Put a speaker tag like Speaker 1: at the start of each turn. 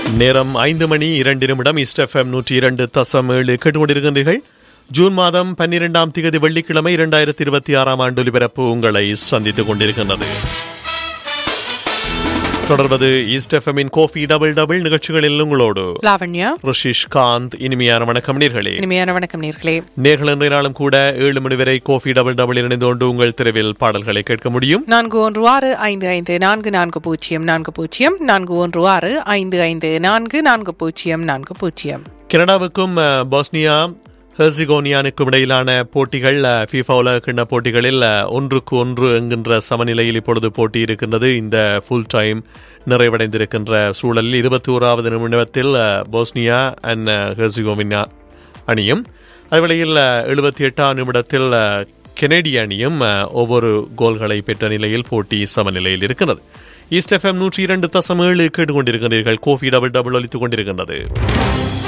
Speaker 1: நேரம் ஐந்து மணி இரண்டு நிமிடம் ஈஸ்ட் எஃப்எம் நூற்றி இரண்டு தசம் ஏழு கேட்டுக்கொண்டிருக்கின்றீர்கள் ஜூன் மாதம் பன்னிரெண்டாம் திகதி வெள்ளிக்கிழமை இரண்டாயிரத்தி இருபத்தி ஆறாம் ஆண்டு ஒலிபரப்பு உங்களை சந்தித்துக் கொண்டிருக்கின்றது தொடர்வது ஈஸ்ட் எஃப்எம்மின் கோஃபி டபுள் டபுள் நிகழ்ச்சிகளில் உங்களோடு
Speaker 2: லாவண்யா
Speaker 1: ரிஷிஷ் காந்த் இனிமையான வணக்கம் நேர்களே
Speaker 2: இனிமையான வணக்கம் நேர்களே
Speaker 1: நேர்கள் இன்றைய நாளும் கூட ஏழு மணி வரை கோஃபி டபுள் டபுள் இணைந்து கொண்டு உங்கள் தெருவில் பாடல்களை கேட்க முடியும்
Speaker 2: நான்கு ஒன்று ஆறு ஐந்து ஐந்து நான்கு நான்கு பூஜ்ஜியம் நான்கு பூஜ்ஜியம் நான்கு ஒன்று ஆறு ஐந்து ஐந்து நான்கு நான்கு பூஜ்ஜியம் நான்கு பூஜ்ஜியம்
Speaker 1: கனடாவுக்கும் அஹ், பாஸ்னியா ஹெர்சிகோனியானுக்கும் இடையிலான போட்டிகள் அஹ், FIFA உலக கிண்ண போட்டிகளில் அஹ், ஒன்றுக்கு ஒன்று என்கின்ற சமநிலையில் இப்பொழுது போட்டி இருக்கின்றது இந்த ஃபுல் டைம் நிறைவடைந்திருக்கின்ற சூழலில் இருபத்தி ஓராவது நிமிடத்தில் அஹ், போஸ்னியா அண்ட் ஹெர்சிகோவினா அணியும் அதுவேளையில் எழுபத்தி எட்டாம் நிமிடத்தில் அஹ், கெனடிய அணியும் அஹ், ஒவ்வொரு கோல்களை பெற்ற நிலையில் போட்டி சமநிலையில் இருக்கிறது ஈஸ்ட் எஃப்எம் நூற்றி இரண்டு தசம் ஏழு கேட்டுக்கொண்டிருக்கிறீர்கள் கோஃபி டபுள் டபுள் அளித்துக் கொண்டிருக்கின்றது